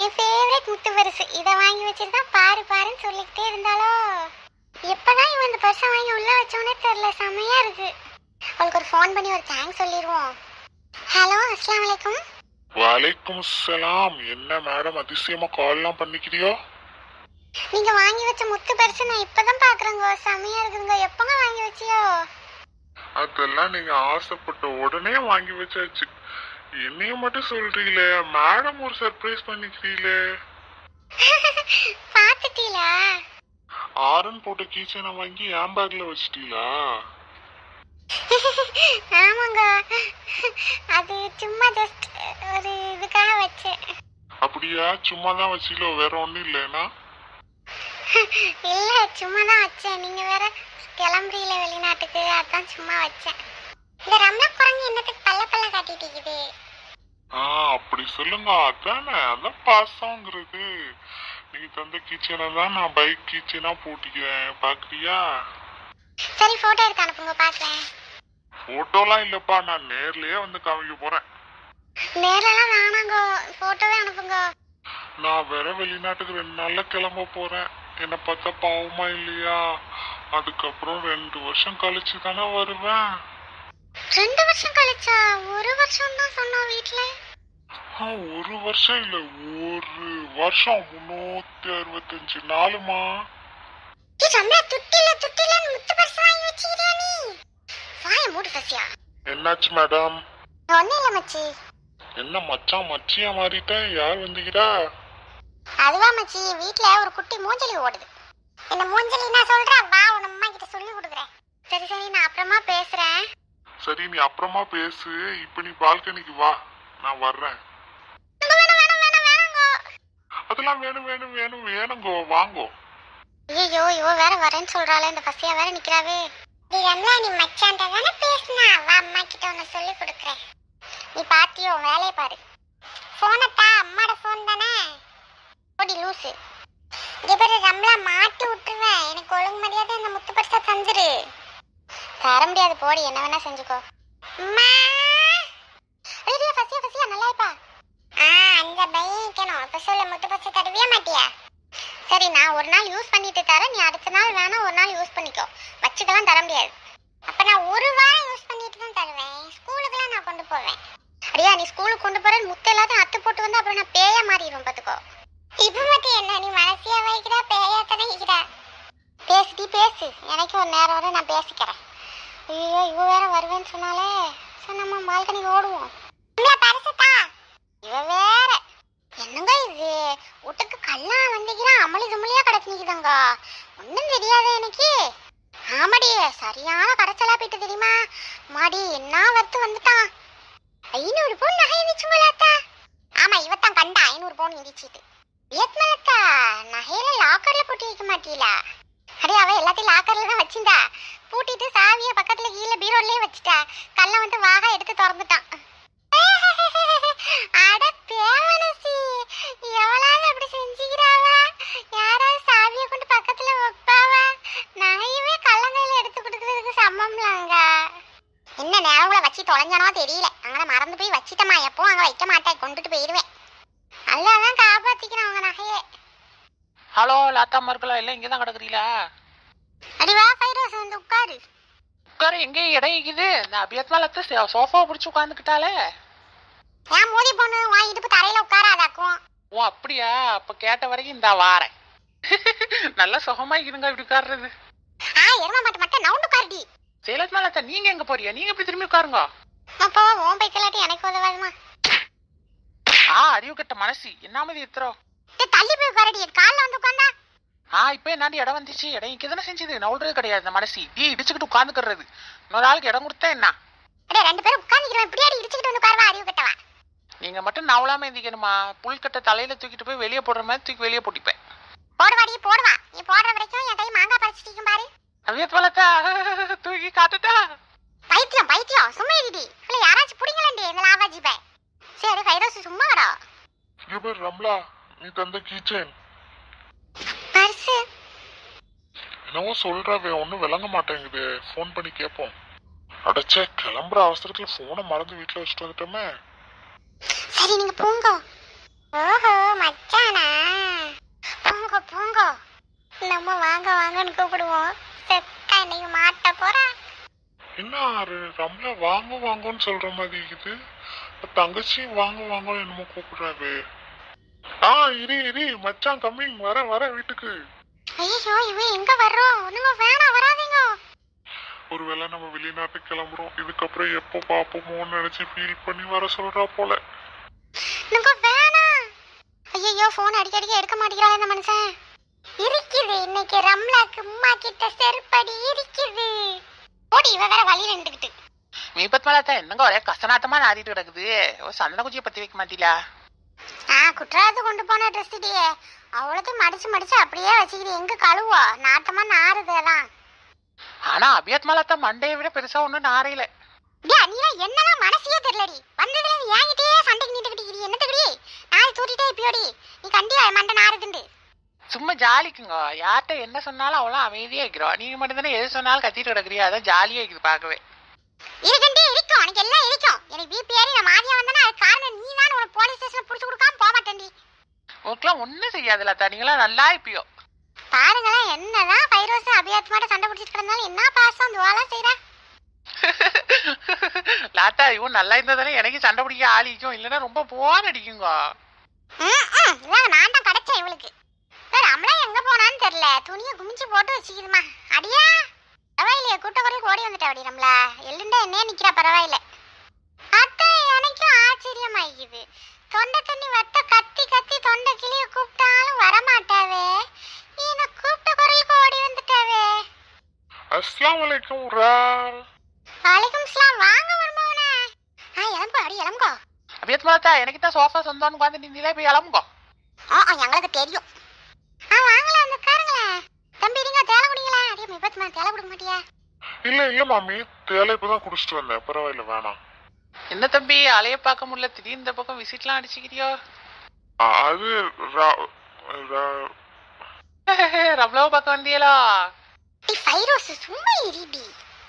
என் favourite முத்து பரிசு இதை வாங்கி வச்சிருந்தா பாரு பாருன்னு சொல்லிக்கிட்டே இருந்தாலோ எப்பதான் இவன் இந்த பர்ஸை வாங்கி உள்ள வச்சோன்னே தெரியல செமையா இருக்கு அவளுக்கு ஒரு ஃபோன் பண்ணி ஒரு தேங்க்ஸ் சொல்லிடுவோம் ஹலோ அஸ்ஸலாமு அலைக்கும் வலைக்கும் சலாம் என்ன மேடம் அதிசயமா கால்லாம் பண்ணிக்கிறியோ நீங்க வாங்கி வச்ச முத்து பரிசு நான் இப்பதான் பாக்குறேங்க செமையா இருக்குதுங்க எப்பங்க வாங்கி வச்சியோ அதெல்லாம் நீங்க ஆசைப்பட்ட உடனே வாங்கி வச்சாச்சு என்னைய மட்டும் சொல்றீங்களே மேடம் ஒரு சர்ப்ரைஸ் பண்ணிக்கிறீங்களே பாத்துட்டீங்களா ஆரன் போட்ட கீச்சனை வாங்கி என் பேக்ல வச்சிட்டீங்களா ஆமாங்க அது சும்மா ஜஸ்ட் ஒரு இதுக்காக வச்சேன் அப்படியா சும்மா தான் வச்சீங்களோ வேற ஒண்ணும் இல்லைன்னா இல்ல சும்மா தான் வச்சேன் நீங்க வேற கிளம்புறீல வெளிநாட்டுக்கு அதான் சும்மா வச்சேன் இந்த ரம்லா குரங்கு என்னத்துக்கு பல்ல பல்ல காட்டிட்டு இருக்குது ஆ அப்படி சொல்லுங்க அதானே அதான் பாசங்கிறது நீங்க தந்த கீச்சனை தான் நான் பைக் கீச்சனா போட்டிக்கிறேன் பாக்குறியா சரி போட்டோ எடுத்து அனுப்புங்க பாக்குறேன் போட்டோலாம் இல்லப்பா நான் நேர்லயே வந்து காமிக்க போறேன் நேரெல்லாம் வேணாங்க போட்டோவே அனுப்புங்க நான் வேற வெளிநாட்டுக்கு ரெண்டு நாள்ல கிளம்ப போறேன் என்ன பார்த்தா பாவமா இல்லையா அதுக்கப்புறம் ரெண்டு வருஷம் கழிச்சு தானே வருவேன் ரெண்டு வருஷம் கழிச்சா ஒரு வருஷம் தான் சொன்னோம் வீட்ல ஆ, ஒரு வருஷம் இல்ல ஒரு வருஷம் முன்னூத்தி அறுபத்தஞ்சு நாளுமா ஏ ரம்லா துட்டில துட்டில முத்து பரிசு வாங்கி வச்சுக்கிறியா நீ வாய மூடு சசியா என்னாச்சு மேடம் ஒன்னும் இல்ல மச்சி என்ன மச்சான் மச்சியா மாறிட்டேன் யார் வந்தீங்கடா அதுவா மச்சி வீட்ல ஒரு குட்டி மூஞ்சலி ஓடுது என்ன மூஞ்சலி நான் சொல்றேன் வா உன் அம்மா கிட்ட சொல்லி கொடுக்குறேன் சரி சரி நான் அப்புறமா பேசுறேன் சரி நீ அப்புறமா பேசு இப்ப நீ பால்கனிக்கு வா நான் வர்றேன் வேணாம் வேணாம் வேணாம் வேணாங்க அதெல்லாம் வேணும் வேணும் வேணும் வேணுங்கோ வாங்கோ ஐயோ இவ வேற வரேன்னு சொல்றாளே இந்த பசியா வேற நிக்கிறாவே நீ ரம்லா நீ மச்சான்ட்ட தானே பேசினா வா அம்மா கிட்ட உன்னை சொல்லி கொடுக்குறேன் நீ பாத்தியோ வேலையை பாரு போனத்தா அம்மாட போன் தானே ஓடி லூசு இங்க பாரு ரம்லா மாட்டி விட்டுருவேன் எனக்கு ஒழுங்கு மரியாதை இந்த முத்து பரிசா தந்துரு தர முடியாது போடி என்ன வேணா செஞ்சுக்கோ அம்மா ஐயோ பசியா பசியா நல்லா இருப்பா ஆ அந்த பையன் இருக்கணும் இப்ப சொல்லு முத்து பரிசா தருவியா மாட்டியா சரி நான் ஒரு நாள் யூஸ் பண்ணிட்டு தரேன் நீ அடுத்த நாள் வேணா ஒரு நாள் யூஸ் பண்ணிக்கோ வச்சுக்கலாம் தர முடியாது அப்ப நான் ஒரு வாரம் யூஸ் பண்ணிட்டு தான் தருவேன் ஸ்கூலுக்குலாம் நான் கொண்டு போவேன் அடியா நீ ஸ்கூலுக்கு கொண்டு போற முத்து எல்லாத்தையும் அத்து போட்டு வந்து அப்புறம் நான் பேயா மாறிடும் பாத்துக்கோ இப்ப மட்டும் என்ன நீ மனசியா வைக்கிறா பேயா தானே வைக்கிறா பேசுடி பேசு எனக்கு ஒரு நேரம் வரை நான் பேசிக்கிறேன் ஐயோ இவ வேற வருவேன்னு சொன்னாலே சரி நம்ம பால்கனிக்கு ஓடுவோம் பரிசத்தா இவ வேற என்னங்க இது வீட்டுக்கு கல்லாம் வந்துக்கிறான் அமளி துமளியா கிடக்கு நிக்குதுங்க ஒன்றும் தெரியாது எனக்கு ஆமாடி சரியான கடைச்சலா போயிட்டு தெரியுமா மாடி என்ன வறுத்து வந்துட்டான் ஐநூறு பவுன் நகை இருந்துச்சுங்களாத்தா ஆமா இவத்தான் கண்டா ஐநூறு பவுன் இருந்துச்சு வியத்மலத்தா நகையில லாக்கர்ல போட்டு வைக்க மாட்டீங்களா அடே அவ எல்லாத்தையும் லாக்கர்ல தான் வச்சிருந்தா பூட்டிட்டு சாவிய பக்கத்துல கீழே பீரோலயே வச்சுட்டா கல்ல வந்து வாக எடுத்து திறந்துட்டான் அட பேமனசி எவளாவது அப்படி செஞ்சுக்கிறாவா யாராவது சாவியை கொண்டு பக்கத்துல வைப்பாவா நகையவே கள்ளங்கையில எடுத்து கொடுக்கறதுக்கு சம்மம்லாங்க என்ன நேரங்களை வச்சு தொலைஞ்சானோ தெரியல அங்கே மறந்து போய் வச்சிட்டமா எப்பவும் அங்கே வைக்க மாட்டேன் கொண்டுட்டு போயிடுவேன் நல்லாதான் காப்பாத்திக்கிறேன் அவங்க நகையே ஹலோ லாத்தா மர்களா எல்லாம் இங்கே தான் கிடக்குறீங்களா அடி வா ஃபைரோஸ் வந்து உட்காரு உட்கார எங்கே இடம் இருக்குது இந்த அபியத்மா லத்த சோஃபா பிடிச்சி உட்காந்துக்கிட்டாலே ஏன் மோதி பொண்ணு உன் இடுப்பு தரையில உட்காராதாக்கும் ஓ அப்படியா அப்போ கேட்ட வரைக்கும் இந்த வாரேன் நல்லா சுகமா இருங்க இப்படி உட்கார்றது ஆ எருமா மாட்டு மட்டும் நவுண்டு உட்காருடி சேலத்மா லத்தா நீங்க எங்க போறீங்க நீங்க எப்படி திரும்பி உட்காருங்க அப்போ உன் பைக்கலாட்டி எனக்கு உதவாதுமா ஆ அறிவு கட்ட மனசு என்னாமதி எத்துறோம் டேய், தள்ளி போய் உட்காரடி காலில் வந்து உட்காந்தா ஆ இப்போ என்னாடி இடம் வந்துச்சு இடம் இங்கே தானே செஞ்சது நவுல்றது கிடையாது இந்த மனசு டீ இடிச்சுக்கிட்டு உட்காந்துக்கிறது இன்னொரு ஆளுக்கு இடம் கொடுத்தா என்ன அடே ரெண்டு பேரும் உட்காந்துக்கிறோம் இப்படியாடி இடிச்சுக்கிட்டு வந்து உட்காருவா அறிவு கட்டவா நீங்க மட்டும் நவலாம எந்திக்கணுமா புல்கட்டை தலையில தூக்கிட்டு போய் வெளியே போடுற மாதிரி தூக்கி வெளியே போட்டிப்பேன் போடுவாடி போடுவா நீ போடுற வரைக்கும் என் கை மாங்காய் பறிச்சிட்டு பாரு அவியத் வளர்த்தா தூக்கி காட்டுட்டா பைத்தியம் பைத்தியம் சும்மா இருடி இல்லை யாராச்சும் பிடிங்களேண்டி இந்த லாவாஜி பை சரி ஃபைரோஸ் சும்மா வரா இங்க பாரு ரம்லா நீ தந்த கீச்சன் பர்ஸு என்னவோ சொல்றவே ஒன்றும் விளங்க மாட்டேங்குது ஃபோன் பண்ணி கேட்போம் அடைச்சே கிளம்புற அவசரத்துல போனை மறந்து வீட்டுல வச்சுட்டு வந்துட்டோமே சரி நீங்க போங்க ஓஹோ மச்சானா போங்க போங்க நம்ம வாங்க வாங்கன்னு கூப்பிடுவோம் செத்தா இன்னைக்கு மாட்ட போறா என்ன ர- ரம்யா வாங்க வாங்கன்னு சொல்ற மாதிரி இருக்குது தங்கச்சி வாங்க வாங்கன்னு என்னமோ கூப்பிடுறாரு ஆ இரு இரு மச்சான் கம்மிங் வர வர வீட்டுக்கு ஐயோ இவன் எங்க வர்றோம் ஒண்ணுங்க வேணாம் வராதீங்க ஒருவேளை நம்ம வெளிநாட்டுக்கு கிளம்புறோம் இதுக்கப்புறம் எப்போ பாப்போமோன்னு நினைச்சு ஃபீல் பண்ணி வர சொல்றா போல நீங்க வேணாம் ஐயோ போன் அடிக்கடிக்க எடுக்க மாட்டேங்கிறாள் இந்த மனுஷன் இருக்குது இன்னைக்கு ரம்லாக்கு உம்மா கிட்ட செருப்படி இருக்குது ஓடி இவ வேற வழியில நின்றுக்கிட்டு மீபத் மேலத்தா என்னங்க ஒரே கசநாட்டமா நாடிட்டு கிடக்குது ஒரு சந்தன குச்சியை பத்தி வைக்க மாட்டீங்களா ஆ குற்றாலத்து கொண்டு போன ட்ரெஸ் இடியே அவ்வளோத்தையும் மடிச்சு மடிச்சு அப்படியே வச்சுக்கிது எங்க கழுவா நாட்டமா நாறுது அதான் ஆனா அபியத் மேலத்தா மண்டையை விட பெருசா ஒண்ணும் நாரையில டே நீல என்னதான் மனசையே தெரியலடி வந்ததுல நீ என்கிட்டயே சண்டைக்கு நின்றுக்கிட்டு என்னத்துக்குடி நாய் தூட்டிட்டே இப்பயோடி நீ கண்டிப்பா மண்டை நாறுதுண்டு சும்மா ஜாலிக்குங்க யார்கிட்ட என்ன சொன்னாலும் அவ்வளோ அமைதியா இருக்கிறோம் நீங்க மட்டும் தானே எது சொன்னாலும் கத்திட்டு கிடக்குறியா அதான் ஜாலியா இருக்குது பார்க்கவே இருக்கண்டே இருக்கும் உனக்கு எல்லாம் இருக்கும் எனக்கு பிபி ஏறி நான் மாதிரியா வந்தேன்னா அது காரணம் நீ தான் உனக்கு போலீஸ் ஸ்டேஷன்ல புடிச்சு கொடுக்காம போக மாட்டேன்டி உங்களுக்குலாம் ஒன்றும் செய்யாதுல தா நீங்களாம் நல்லா இருப்பியோ பாருங்களேன் என்னதான் பைரோஸ் அபியாத்மாட்ட சண்டை பிடிச்சிட்டு கிடந்தாலும் என்ன பாசம் துவாலாம் செய்றா லாட்டா இவன் நல்லா இருந்தா தானே எனக்கு சண்டை பிடிக்க ஆளிக்கும் இல்லைன்னா ரொம்ப போன் அடிக்குங்க ம், ம், இதான் நான் தான் கிடைச்சேன் இவளுக்கு வேற அமலா எங்க போனான்னு தெரியல துணியை குமிச்சு போட்டு வச்சுக்குதுமா அடியா பரவாயில்லையே கூட்ட குறைக்கு ஓடி வந்துட்டா அடி நம்மள எள்ளுண்டா என்னையே நிக்கிறா பரவாயில்ல அத்தை எனக்கும் ஆச்சரியமாயிக்குது தொண்டை தண்ணி வத்த கத்தி கத்தி தொண்டை கிளிய கூப்பிட்டாலும் வரமாட்டாவே என்ன கூப்பிட்ட குறைக்கு ஓடி வந்துட்டாவே அஸ்லாம் வலைக்கும் ரால் வலைக்கும் சலாம் வாங்க வருமாவனே ஆ எலம்போ அடி எலம்போ அபியத் மேலத்தா எனக்கு தான் சோஃபா சொந்தம்னு உட்காந்து நீங்களே போய் இளம்புங்க ஆ ஆ, எங்களுக்கு தெரியும் ஆ வாங்களே வந்து உட்காருங்களேன் தம்பி இருங்க தேலை குடிங்களா அடியே மிபத்துமா தேலை கொடுக்க மாட்டியா இல்ல இல்ல மாமி தேலை இப்பதான் குடிச்சிட்டு வந்தேன் பரவாயில்ல வேணாம் என்ன தம்பி அலைய பார்க்க முடியல திடீர்னு இந்த பக்கம் விசிட்லாம் அடிச்சுக்கிறியோ ஆ, அது ரா- ரா- ரவ்ளவ பக்கம் வந்தியலோ டி ஃபைரோஸ் சும்மா இருடி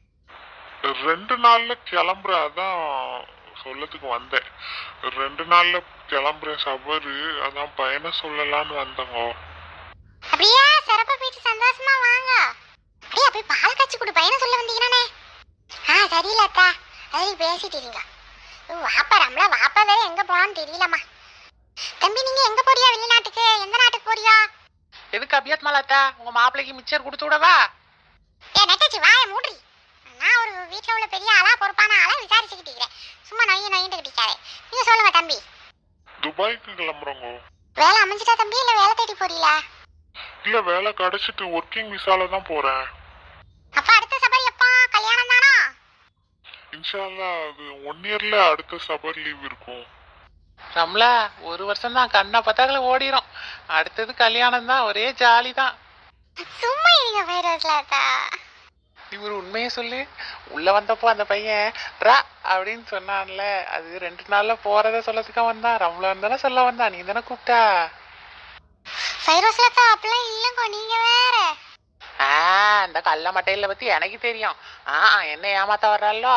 ரெண்டு நாள்ல கிளம்புறேன் அதான் சொல்லத்துக்கு வந்தேன் ரெண்டு நாள்ல கிளம்புறேன் சபரு அதான் பையனை சொல்லலாம்னு வந்தேங்க அப்படியே சிறப்பா போயிட்டு சந்தோஷமா வாங்க அப்படியே போய் பால் காய்ச்சி கொடு பையனை சொல்ல வந்தீங்கன்னானே ஆ சரியில்ல அத்தா சரி பேசிட்டு இருங்க ஓ, வாப்பா ரம்லா வாப்பா வேற எங்க போனான்னு தெரியலம்மா தம்பி நீங்க எங்க போறியா வெளிநாட்டுக்கு எந்த நாட்டுக்கு போறியா எதுக்கு அபியத் மேலத்தா உங்க மாப்பிள்ளைக்கு மிச்சர் கொடுத்து விடவா ஏ நெட்டச்சி வாய மூடி நான் ஒரு வீட்ல உள்ள பெரிய ஆளா பொறுப்பான ஆளா விசாரிச்சுக்கிட்டு இருக்கிறேன் சும்மா நொய்ய நொய்யிட்டு கிட்டிக்காதே நீங்க சொல்லுங்க தம்பி துபாய்க்கு கிளம்புறோங்க வேலை அமைஞ்சிட்டா தம்பி இல்ல வேலை தேடி போறீங்களா இல்ல வேலை கிடைச்சிட்டு ஒர்க்கிங் விசால தான் போறேன் அப்ப அடுத்த சபரி எப்பா கல்யாணம் தானா இன்ஷால்லா அது ஒன் இயர்ல அடுத்த சபர் லீவ் இருக்கும் ரம்லா ஒரு வருஷம் தான் கண்ணா பத்தாக்கல ஓடிரும் அடுத்தது கல்யாணம் தான் ஒரே ஜாலி தான் சும்மா இருங்க பைரோஸ்லாத்தா இவர் உண்மையை சொல்லு உள்ள வந்தப்போ அந்த பையன் ரா அப்படின்னு சொன்னான்ல அது ரெண்டு நாள்ல போறத சொல்லதுக்கா வந்தான் ரம்லான்னு தானே சொல்ல வந்தான் நீ தானே கூப்பிட்டா பைரோஸ்லாத்தா அப்படிலாம் இல்லைங்கோ நீங்க வேற ஆ இந்த கள்ள மட்டையில பத்தி எனக்கு தெரியும் ஆ என்ன ஏமாத்த வர்றாளோ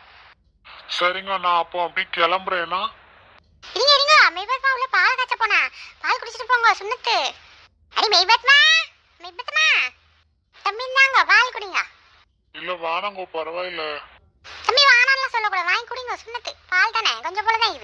சரிங்க நான் அப்போ அப்படி கிளம்புறேன்னா இருங்க இருங்க மெய்பத்மா உள்ள பால் காய்ச்ச போனா பால் குடிச்சிட்டு போங்க சுண்ணத்து அடி மெய்பத்மா மெய்பத்மா தம்பி இந்தாங்க பால் குடிங்க இல்ல வேணாங்க பரவாயில்ல தம்பி வானான்லாம் சொல்லக்கூடாது வாங்கி குடிங்க சுண்ணத்து பால் தானே கொஞ்சம் போல தான் இது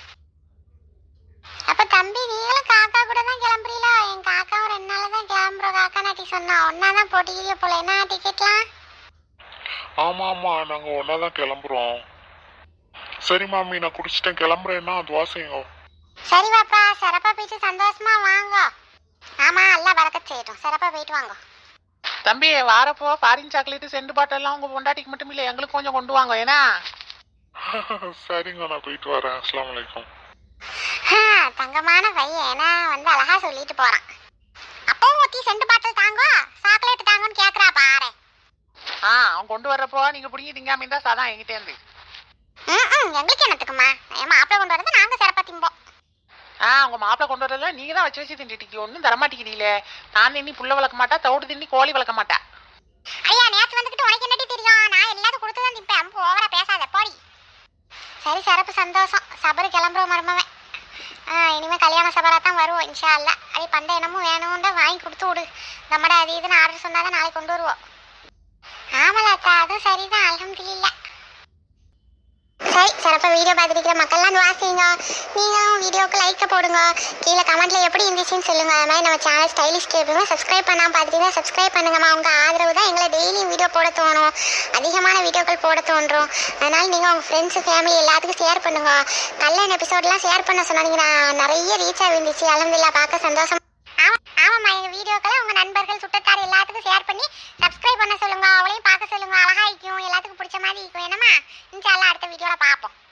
அப்ப தம்பி நீங்களும் காக்கா கூட தான் கிளம்புறீங்களா என் காக்காவும் ரெண்டு நாள்ல தான் கிளம்புறோம் காக்கா நாட்டி சொன்னா ஒன்னா தான் போட்டிக்கிறீங்க போல என்ன டிக்கெட்லாம் ஆமா ஆமா நாங்க ஒன்னாதான் கிளம்புறோம் சரி மாமி நான் குடிச்சிட்டேன் கிளம்புறேன்னா துவா செய்யுங்க சரி பாப்பா சிறப்பா போயிட்டு சந்தோஷமா வாங்க ஆமா எல்லாம் வளர்க்க செய்யட்டும் சிறப்பா போயிட்டு வாங்க தம்பி வாரப்போ ஃபாரின் சாக்லேட் செண்டு பாட்டில் எல்லாம் உங்க பொண்டாட்டிக்கு மட்டும் இல்ல எங்களுக்கு கொஞ்சம் கொண்டு வாங்க ஏன்னா சரிங்க நான் போயிட்டு வரேன் அஸ்ஸலாமு அலைக்கும் ஆ, தங்கமான பையன் ஏன்னா வந்து அழகா சொல்லிட்டு போறான் அப்பவும் ஒத்தி செண்டு பாட்டில் தாங்கோ சாக்லேட் தாங்கன்னு கேக்குறா பாரு ஆ அவன் கொண்டு வர்றப்போ நீங்க பிடிங்கி திங்காம இருந்தா சதான் என்கிட்ட இருந்து ம் ம், எங்களுக்கு என்னத்துக்குமா என் மாப்பிள்ளை கொண்டு வரது நாங்க சிறப்பா திம்போம் ஆ உங்க மாப்பிள்ளை கொண்டு வரல நீங்க தான் வச்சு வச்சு திண்டிட்டீங்க ஒன்றும் தரமாட்டேங்கிறீங்களே நான் தின்னி புள்ள வளர்க்க மாட்டா தவிடு தின்னி கோழி வளர்க்க மாட்டா ஐயா நேத்து வந்துகிட்டு உனக்கு என்னடி தெரியும் நான் எல்லாத்தையும் கொடுத்து தான் திப்பேன் அம்பு ஓவரா பேசாத போடி சரி சிறப்பு சந்தோஷம் சபரு கிளம்புற மருமவன் ஆ இனிமே கல்யாண சபரா தான் வருவோம் இன்ஷா அல்லா அதே பண்ட என்னமும் வேணும்டா வாங்கி கொடுத்து விடு நம்மட அது இதுன்னு ஆர்டர் சொன்னா தான் நாளைக்கு கொண்டு வருவோம் ஆமலாத்தா அதுவும் சரிதான் அல்ஹம்துலில்லாஹ் சரி சிறப்பா வீடியோ பார்த்துருக்கிற மக்கள்லாம் வாசிங்க நீங்களும் வீடியோக்கு லைக்கை போடுங்க கீழே கமெண்ட்ல எப்படி இருந்துச்சுன்னு சொல்லுங்க அது மாதிரி நம்ம சேனல் ஸ்டைலிஷ் கேட்போம் சப்ஸ்கிரைப் பண்ணாம பார்த்துட்டீங்கன்னா சப்ஸ்கிரைப் பண்ணுங்கம்மா உங்க ஆதரவு தான் எங்களை டெய்லியும் வீடியோ போட தோணும் அதிகமான வீடியோக்கள் போட தோன்றும் அதனால நீங்க உங்க ஃப்ரெண்ட்ஸ் ஃபேமிலி எல்லாத்துக்கும் ஷேர் பண்ணுங்க கல்யாண எபிசோட்லாம் ஷேர் பண்ண சொன்னீங்கன்னா நிறைய ரீச் ஆகிருந்துச்சு அலமதுல்லா பார்க்க சந்தோஷம் ஆமா ஆமாம்மா எங்க வீடியோக்களை உங்க நண்பர்கள் சுட்டத்தார் எல்லாத்துக்கும் ஷேர் பண்ணி சப்ஸ்கிரைப் பண்ண சொல்லுங்க அவளையும் பார்க்க சொல்லுங்க அழகா இருக்கும் எல்லாத்துக்கும் பிடிச்ச மாதிரி இருக்கும் என்னம்மா இன்ஷால்லா அடுத்த வீடியோல பார்ப்போம்